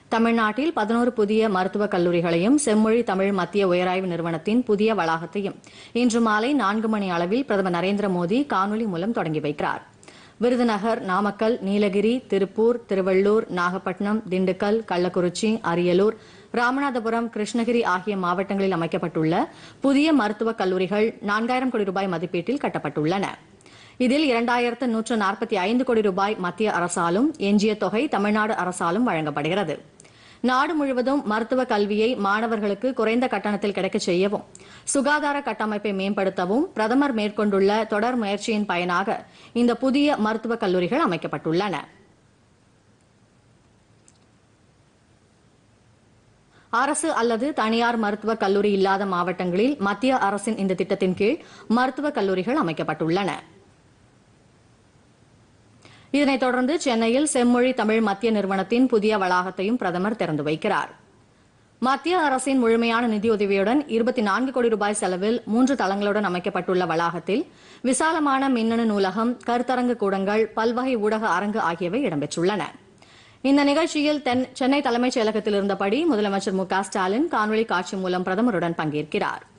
தமிழ்நாட்டில் பதினோரு புதிய மருத்துவக் கல்லூரிகளையும் செம்மொழி தமிழ் மத்திய உயராய்வு நிறுவனத்தின் புதிய வளாகத்தையும் இன்று மாலை நான்கு மணி அளவில் பிரதமர் நரேந்திர மோடி காணொலி மூலம் தொடங்கி வைக்கிறார் விருதுநகர் நாமக்கல் நீலகிரி திருப்பூர் திருவள்ளூர் நாகப்பட்டினம் திண்டுக்கல் கள்ளக்குறிச்சி அரியலூர் ராமநாதபுரம் கிருஷ்ணகிரி ஆகிய மாவட்டங்களில் அமைக்கப்பட்டுள்ள புதிய மருத்துவக் கல்லூரிகள் நான்காயிரம் கோடி ரூபாய் மதிப்பீட்டில் கட்டப்பட்டுள்ளன இதில் இரண்டாயிரத்து நூற்று நாற்பத்தி ஐந்து கோடி ரூபாய் மத்திய அரசாலும் எஞ்சிய தொகை தமிழ்நாடு அரசாலும் வழங்கப்படுகிறது நாடு முழுவதும் மருத்துவ கல்வியை மாணவர்களுக்கு குறைந்த கட்டணத்தில் கிடைக்கச் செய்யவும் சுகாதார கட்டமைப்பை மேம்படுத்தவும் பிரதமர் மேற்கொண்டுள்ள தொடர் முயற்சியின் பயனாக இந்த புதிய மருத்துவக் கல்லூரிகள் அமைக்கப்பட்டுள்ளன அரசு அல்லது தனியார் மருத்துவக் கல்லூரி இல்லாத மாவட்டங்களில் மத்திய அரசின் இந்த திட்டத்தின் கீழ் மருத்துவக் கல்லூரிகள் அமைக்கப்பட்டுள்ளன இதனைத் தொடர்ந்து சென்னையில் செம்மொழி தமிழ் மத்திய நிறுவனத்தின் புதிய வளாகத்தையும் பிரதமர் திறந்து வைக்கிறார் மத்திய அரசின் முழுமையான நிதியுதவியுடன் இருபத்தி நான்கு கோடி ரூபாய் செலவில் மூன்று தளங்களுடன் அமைக்கப்பட்டுள்ள வளாகத்தில் விசாலமான மின்னணு நூலகம் கருத்தரங்கு கூடங்கள் பல்வகை ஊடக அரங்கு ஆகியவை இடம்பெற்றுள்ளன இந்த நிகழ்ச்சியில் தென் சென்னை தலைமைச் செயலகத்தில் இருந்தபடி முதலமைச்சர் மு க ஸ்டாலின் காணொலி காட்சி மூலம் பிரதமருடன் பங்கேற்கிறாா்